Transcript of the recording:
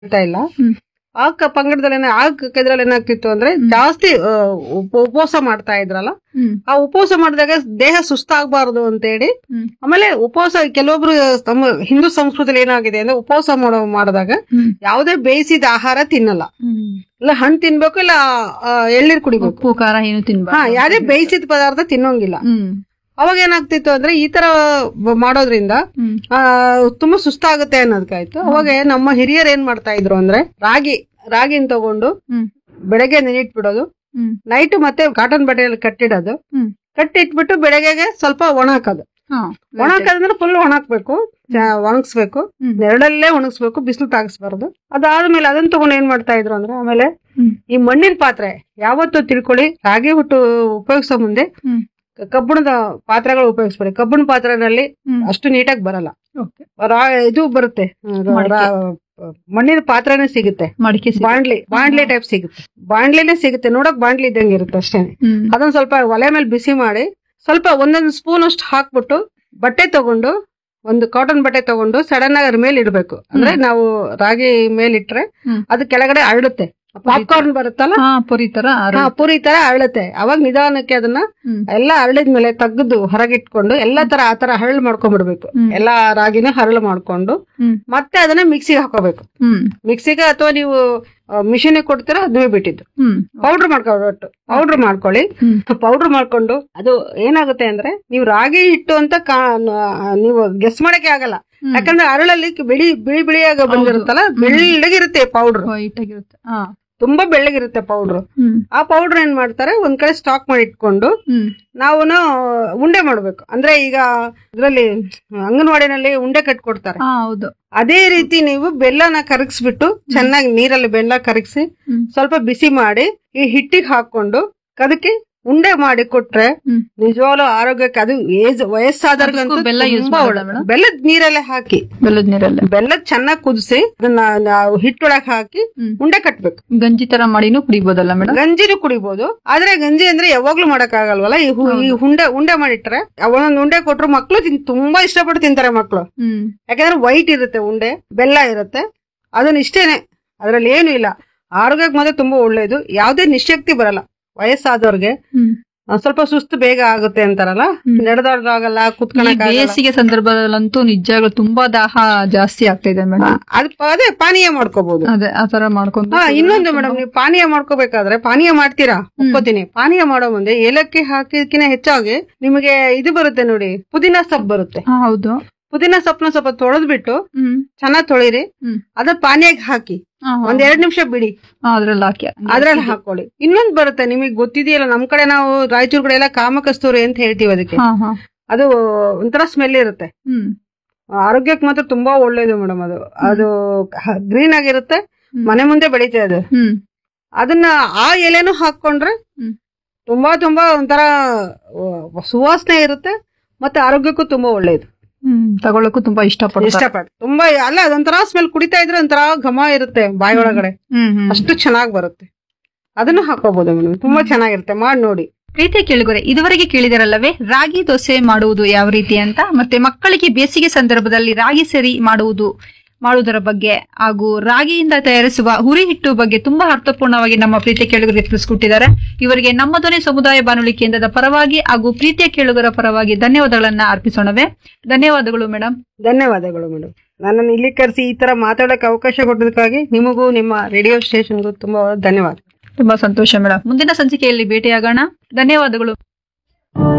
ಆಗ್ತಾ ಇಲ್ಲ ಹ್ಮ್. ಆ ಕ- ಪಂಗಡದಲ್ಲಿ ಏನ- ಆ ಕ- ಇದ್ರಲ್ಲಿ ಏನಾಗ್ತಿತ್ತು ಅಂದ್ರೆ ಜಾಸ್ತಿ ಆ, ಉಪ- ಉಪವಾಸ ಮಾಡ್ತಾ ಇದ್ರಲ್ಲ ಹ್ಮ್ ಆ ಉಪವಾಸ ಮಾಡಿದಾಗ ದೇಹ ಸುಸ್ತಾಗಬಾರದು ಅಂತೇಳಿ ಹ್ಮ್. ಆಮೇಲೆ ಉಪವಾಸ ಕೆಲವೊಬ್ರು ತಮ್ಮ ಹಿಂದೂ ಸಂಸ್ಕೃತಿಯಲ್ಲಿ ಏನಾಗಿದೆ ಅಂದ್ರೆ ಉಪವಾಸ ಮಾಡೋ ಮಾಡಿದಾಗ ಹ್ಮ್ ಯಾವುದೇ ಬೇಯಿಸಿದ ಆಹಾರ ತಿನ್ನಲ್ಲ ಹ್ಮ್ ಇಲ್ಲ ಹಣ್ಣು ತಿನ್ಬೇಕು ಇಲ್ಲ ಆ, ಎಳ್ನೀರ್ ಕುಡಿಬೇಕು ಉಪ್ಪು ಖಾರ ಏನು ಹಾ ತಿನ್ಬಾರ್ದು ಯಾವ್ದೇ ಬೇಯಿಸಿದ ಪದಾರ್ಥ ತಿನ್ನೋಂಗಿಲ್ಲ ಹ್ಮ್ ಅವಾಗ ಏನಾಗ್ತಿತ್ತು ಅಂದ್ರೆ ಈ ತರ ಬ- ಮಾಡೋದ್ರಿಂದ ಹ್ಮ್ ಆ, ತುಂಬಾ ಸುಸ್ತಾಗುತ್ತೆ ಅನ್ನೋದಕ್ಕಾಯ್ತು ಅವಾಗ ನಮ್ಮ ಹಿರಿಯರು ಏನ್ ಮಾಡ್ತಾ ಇದ್ರು ಅಂದ್ರೆ ರಾಗಿ ರಾಗಿನ ತಗೊಂಡು ಹ್ಮ್ ಬೆಳಗ್ಗೆ ನೆನಿಟ್ಬಿಡೋದು ಹ್ಮ್ ನೈಟ್ ಮತ್ತೆ ಕಾಟನ್ ಬಟ್ಟೆಯಲ್ಲಿ ಕಟ್ಟಿಡೋದು ಹ್ಮ್ ಕಟ್ಟಿಟ್ಬಿಟ್ಟು ಬೆಳಗ್ಗೆಗೆ ಸ್ವಲ್ಪ ಒಣ ಹಾಕೋದು ಹಾ ಒಣ ಹಾಕೋದಂದ್ರೆ ಫುಲ್ ಒಣಾಕ್ಬೇಕು ಒಣಗಿಸ್ಬೇಕು ಹ್ಮ್. ನೆರಳಲ್ಲೇ ಒಣಗಿಸ್ಬೇಕು ಬಿಸಿಲು ತಾಗಿಸ್ಬಾರ್ದು ಅದಾದ್ಮೇಲೆ ಅದನ್ನ ತಗೊಂಡು ಏನ್ ಮಾಡ್ತಾ ಇದ್ರು ಅಂದ್ರೆ ಆಮೇಲೆ ಹ್ಮ್. ಈ ಮಣ್ಣಿನ ಪಾತ್ರೆ ಯಾವತ್ತೂ ತಿಳ್ಕೊಳ್ಳಿ ರಾಗಿ ಹುಟ್ಟು ಉಪಯೋಗಿಸೋ ಮುಂದೆ ಹ್ಮ್ ಕ- ಕಬ್ಬಿಣದ ಪಾತ್ರೆಗಳು ಉಪಯೋಗಿಸ್ಬೇಡಿ ಕಬ್ಬಿಣ ಪಾತ್ರೆನಲ್ಲಿ ಹ್ಮ್ ಅಷ್ಟು ನೀಟಾಗಿ ಬರಲ್ಲ ಓಕೆ ರಾ- ಇದು ಬರುತ್ತೆ ರ- ಮಡಿಕೆ. ರಾ- ಮಣ್ಣಿನ ಪಾತ್ರೆನೇ ಸಿಗುತ್ತೆ ಮಡಿಕೆ ಸಿಗುತ್ತೆ. ಬಾಂಡ್ಲಿ ಬಾಂಡ್ಲಿ ಟೈಪ್ ಸಿಗುತ್ತೆ ಬಾಂಡ್ಲಿನೇ ಸಿಗುತ್ತೆ ನೋಡಕ್ ಬಾಂಡ್ಲಿ ಇದ್ದಂಗೆ ಇರುತ್ತೆ ಅಷ್ಟೇ ಹ್ಮ್ ಅದನ್ನ ಸ್ವಲ್ಪ ಒಲೆ ಮೇಲೆ ಬಿಸಿ ಮಾಡಿ ಸ್ವಲ್ಪ ಒಂದೊಂದು ಸ್ಪೂನ್ ಅಷ್ಟು ಹಾಕ್ಬಿಟ್ಟು ಬಟ್ಟೆ ತಗೊಂಡು ಒಂದು ಕಾಟನ್ ಬಟ್ಟೆ ತಗೊಂಡು ಸಡನ್ ಆಗಿ ಅದ್ರ ಮೇಲೆ ಇಡಬೇಕು ಅಂದ್ರೆ ನಾವು ರಾಗಿ ಮೇಲೆ ಇಟ್ರೆ ಹ್ಮ್. ಅದು ಕೆಳಗಡೆ ಅರಳುತ್ತೆ ಪಾಪ್ಕಾರ್ನ್ ಬರುತ್ತಲ್ಲ ಹಾ ಪುರಿ ತರ ಅರ- ಹಾ ಪೂರಿ ತರ ಅರಳುತ್ತೆ ಅವಾಗ ನಿಧಾನಕ್ಕೆ ಅದನ್ನ ಹ್ಮ್ ಎಲ್ಲ ಹರಳಿದ್ಮೇಲೆ ತೆಗೆದು ಹೊರಗಿಟ್ಕೊಂಡು ಎಲ್ಲಾ ತರ ಆ ತರ ಹರಳು ಮಾಡ್ಕೊಂಡ್ಬಿಡ್ಬೇಕು ಹ್ಮ್. ಎಲ್ಲಾ ರಾಗಿನ ಹರಳು ಮಾಡ್ಕೊಂಡು ಹ್ಮ್ ಮತ್ತೆ ಅದನ್ನ ಮಿಕ್ಸಿಗೆ ಹಾಕೋಬೇಕು ಹ್ಮ್ ಮಿಕ್ಸಿಗೆ ಅಥವಾ ನೀವು ಮಿಷಿನ್ ಕೊಡ್ತೀರಾ ಅದುವೇ ಬಿಟ್ಟಿದ್ದು ಹ್ಮ್ ಪೌಡರ್ ಮಾಡ್ಕೊಟ್ಟು ಪೌಡರ್ ಮಾಡ್ಕೊಳ್ಳಿ ಹ್ಮ್. ಪೌಡರ್ ಮಾಡ್ಕೊಂಡು ಅದು ಏನಾಗುತ್ತೆ ಅಂದ್ರೆ ನೀವು ರಾಗಿ ಹಿಟ್ಟು ಅಂತ ಕಾ- ನ- ನೀವು ಗೆಸ್ ಮಾಡಕ್ಕೆ ಆಗಲ್ಲ ಹ್ಮ್. ಯಾಕಂದ್ರೆ ಅರಳಲ್ಲಿ ಬಿಳಿ ಬಿಳಿ ಬಿಳಿಯಾಗ ಬಂದಿರುತ್ತಲ್ಲ ಬೆಳ್ಳಗಿರುತ್ತೆ ಪೌಡರ್ ವೈಟ್ ಆಗಿರುತ್ತೆ ಹಾ ತುಂಬಾ ಬೆಳ್ಳಗಿರುತ್ತೆ ಪೌಡರ್ ಹ್ಮ್ ಆ ಪೌಡರ್ ಏನ್ ಮಾಡ್ತಾರೆ ಒಂದ್ ಕಡೆ ಸ್ಟಾಕ್ ಮಾಡಿ ಇಟ್ಕೊಂಡು ಹ್ಮ್ ನಾವು ಉಂಡೆ ಮಾಡ್ಬೇಕು ಅಂದ್ರೆ ಈಗ ಇದ್ರಲ್ಲಿ ಅಂಗನವಾಡಿನಲ್ಲಿ ಉಂಡೆ ಕಟ್ಕೊಡ್ತಾರೆ ಹಾ ಹೌದು ಅದೇ ರೀತಿ ನೀವು ಬೆಲ್ಲನ ಕರಗಿಸ್ಬಿಟ್ಟು ಚೆನ್ನಾಗಿ ನೀರಲ್ಲಿ ಬೆಲ್ಲ ಕರಗಿಸಿ ಹ್ಮ್. ಸ್ವಲ್ಪ ಬಿಸಿ ಮಾಡಿ ಈ ಹಿಟ್ಟಿಗೆ ಹಾಕೊಂಡು ಅದಕ್ಕೆ ಉಂಡೆ ಮಾಡಿ ಕೊಟ್ರೆ ಹ್ಮ್. ನಿಜವಾಗ್ಲೂ ಆರೋಗ್ಯಕ್ಕೆ ಅದು ಏಜ್ ವಯಸ್ಸಾದವ್ರಿಗಂತೂ ಅದಕ್ಕೂ ಬೆಲ್ಲ use ತುಂಬಾ ಮಾಡೋದಾ ಒಳ್ಳೆ ಮೇಡಮ್? ಬೆಲ್ಲದ ನೀರಲ್ಲೇ ಹಾಕಿ ಬೆಲ್ಲದ ನೀರಲ್ಲೇ ಬೆಲ್ಲ ಚೆನ್ನಾಗಿ ಕುದಿಸಿ ಅದನ್ನ ನಾವು ಹಿಟ್ಟೊಳಗೆ ಹಾಕಿ ಹ್ಮ್. ಉಂಡೆ ಕಟ್ಬೇಕು ಗಂಜಿ ತರ ಮಾಡಿನೂ ಕುಡಿಬೋದಲ್ಲ ಮೇಡಮ್ ಗಂಜಿನೂ ಕುಡಿಬಹುದು ಆದ್ರೆ ಗಂಜಿ ಅಂದ್ರೆ ಯಾವಾಗ್ಲೂ ಮಾಡಕ್ ಆಗಲ್ವಲ್ಲ ಈ ಹು- ಈ ಉಂಡೆ ಉಂಡೆ ಮಾಡಿಟ್ರೆ ಒಂದೊಂದು ಉಂಡೆ ಕೊಟ್ರು ಮಕ್ಳು ತಿನ್- ತುಂಬಾ ಇಷ್ಟಪಟ್ಟು ತಿಂತಾರೆ ಮಕ್ಳು ಹ್ಮ್ ಯಾಕಂದ್ರೆ ವೈಟ್ ಇರುತ್ತೆ ಉಂಡೆ ಬೆಲ್ಲ ಇರುತ್ತೆ ಅದನ್ನ ಇಷ್ಟೇನೆ ಅದ್ರಲ್ಲಿ ಏನು ಇಲ್ಲ ಆರೋಗ್ಯಕ್ಕೆ ಮಾತ್ರ ತುಂಬಾ ಒಳ್ಳೇದು ಯಾವುದೇ ನಿಶಕ್ತಿ ಬರಲ್ಲ ವಯಸ್ಸಾದವ್ರಿಗೆ ಹ್ಮ್ ಒಂದ್ ಸ್ವಲ್ಪ ಸುಸ್ತು ಬೇಗ ಆಗುತ್ತೆ ಅಂತಾರಲ್ಲ ಹ್ಮ್. ನಡೆದಾಡೋದಾಗಲ್ಲ ಈ ಕುತ್ಕೊಳಕ್ ಬೇಸಿಗೆ ಸಂದರ್ಭದಲ್ಲಂತೂ ನಿಜವಾಗ್ಲೂ ತುಂಬಾ ದಾಹ ಜಾಸ್ತಿ ಆಗ್ತಾ ಇದೆ ಮೇಡಮ್ ಅದ್ ಅದೇ ಪಾನೀಯ ಮಾಡ್ಕೋಬಹುದು ಅದೇ ಆತರ ಮಾಡ್ಕೊಂಡು ಹಾ ಇನ್ನೊಂದು ಮೇಡಮ್ ನೀವು ಪಾನೀಯ ಮಾಡ್ಕೋಬೇಕಾದ್ರೆ ಪಾನೀಯ ಮಾಡ್ತೀರಾ ಒಪ್ಕೋತೀನಿ ಪಾನೀಯ ಮಾಡೋ ಮುಂದೆ ಏಲಕ್ಕಿ ಹಾಕಿದ್ಕಿನ ಹೆಚ್ಚಾಗಿ ನಿಮಗೆ ಇದು ಬರುತ್ತೆ ನೋಡಿ ಪುದೀನ ಸೊಪ್ಪು ಬರುತ್ತೆ ಹಾ ಹೌದು ಪುದೀನ ಸೊಪ್ಪನ್ನ ಸ್ವಲ್ಪ ತೊಳೆದ್ಬಿಟ್ಟು ಹ್ಮ್ ಚೆನ್ನಾಗಿ ತೊಳಿರಿ ಹ್ಮ್ ಅದ ಪಾನೀಯಕ್ಕೆ ಹಾಕಿ ಹಾ, ಹಾ. ಒಂದ್ ಎರಡ್ ನಿಮಿಷ ಬಿಡಿ ಹಾ, ಅದ್ರಲ್ಲಿ ಹಾಕಿ ಅದ್ರಲ್ಲಿ ಹಾಕೊಳ್ಳಿ ಇನ್ನೊಂದ್ ಬರುತ್ತೆ ನಿಮಗೆ ಗೊತ್ತಿದೆಯಲ್ಲ ನಮ್ ಕಡೆ ನಾವು ರಾಯಚೂರ್ ಕಡೆ ಎಲ್ಲ ಕಾಮಕಸ್ತೂರಿ ಅಂತ ಹೇಳ್ತೀವಿ ಅದಕ್ಕೆ ಹಾ ಹಾ ಅದು ಒಂಥರ ಸ್ಮೆಲ್ ಇರುತ್ತೆ ಹ್ಮ್ ಆರೋಗ್ಯಕ್ಕೆ ಮಾತ್ರ ತುಂಬಾ ಒಳ್ಳೇದು ಮೇಡಮ್ ಅದು ಅದು ಗ್ರೀನ್ ಆಗಿರುತ್ತೆ ಹ್ಮ್. ಮನೆ ಮುಂದೆ ಬೆಳೀತದೆ ಅದು ಹ್ಮ್ ಅದನ್ನ ಆ ಎಲೆನೂ ಹಾಕೊಂಡ್ರೆ ಹ್ಮ್. ತುಂಬಾ ತುಂಬಾ ಒಂಥರ ಆ, ಸುವಾಸನೆ ಇರುತ್ತೆ ಮತ್ತೆ ಆರೋಗ್ಯಕ್ಕೂ ತುಂಬಾ ಒಳ್ಳೇದು ಹ್ಮ್ ತಗೊಳಕ್ಕೂ ತುಂಬಾ ಇಷ್ಟಪಡ್ತಾರೆ ಇಷ್ಟಪಟ್ಟು ತುಂಬಾ ಅಲ್ಲ ಅದೊಂಥರ ಸ್ಮೆಲ್ ಕುಡಿತಾ ಇದ್ರೆ ಒಂಥರ ಘಮ ಇರುತ್ತೆ ಬಾಯಿ ಒಳಗಡೆ ಹ್ಮ್ ಹ್ಮ್ ಅಷ್ಟು ಚೆನ್ನಾಗಿ ಬರುತ್ತೆ ಅದನ್ನು ಹಾಕೋಬಹುದು ಮೇಡಮ್ ತುಂಬಾ ಚೆನ್ನಾಗಿರುತ್ತೆ ಮಾಡಿ ನೋಡಿ ಪ್ರೀತಿಯ ಕೇಳುಗರೆ ಇದುವರೆಗೆ ಕೇಳಿದರಲ್ಲವೇ ರಾಗಿ ದೋಸೆ ಮಾಡುವುದು ಯಾವ ರೀತಿ ಅಂತ ಮತ್ತೆ ಮಕ್ಕಳಿಗೆ ಬೇಸಿಗೆ ಸಂದರ್ಭದಲ್ಲಿ ರಾಗಿ ಸರಿ ಮಾಡುವುದು ಮಾಡುವುದರ ಬಗ್ಗೆ ಹಾಗೂ ರಾಗಿಯಿಂದ ತಯಾರಿಸುವ ಹುರಿ ಹಿಟ್ಟು ಬಗ್ಗೆ ತುಂಬಾ ಅರ್ಥಪೂರ್ಣವಾಗಿ ನಮ್ಮ ಪ್ರೀತಿಯ ಕೇಳುಗರಿಗೆ ತಿಳಿಸ್ಕೊಟ್ಟಿದ್ದಾರೆ ಇವರಿಗೆ ನಮ್ಮ ಧ್ವನಿ ಸಮುದಾಯ ಬಾನುಲಿ ಕೇಂದ್ರದ ಪರವಾಗಿ ಹಾಗೂ ಪ್ರೀತಿಯ ಕೇಳುಗರ ಪರವಾಗಿ ಧನ್ಯವಾದಗಳನ್ನ ಅರ್ಪಿಸೋಣವೇ ಧನ್ಯವಾದಗಳು ಮೇಡಮ್ ಧನ್ಯವಾದಗಳು ಮೇಡಮ್ ನನ್ನನ್ನು ಇಲ್ಲಿ ಕರೆಸಿ ಈ ತರ ಮಾತಾಡಕ್ಕೆ ಅವಕಾಶ ಕೊಟ್ಟದಕ್ಕಾಗಿ ನಿಮಗೂ ನಿಮ್ಮ ರೇಡಿಯೋ ಸ್ಟೇಷನ್ಗೂ ತುಂಬಾ ಧನ್ಯವಾದ ತುಂಬಾ ಸಂತೋಷ ಮೇಡಮ್ ಮುಂದಿನ ಸಂಚಿಕೆಯಲ್ಲಿ ಭೇಟಿಯಾಗೋಣ ಧನ್ಯವಾದಗಳು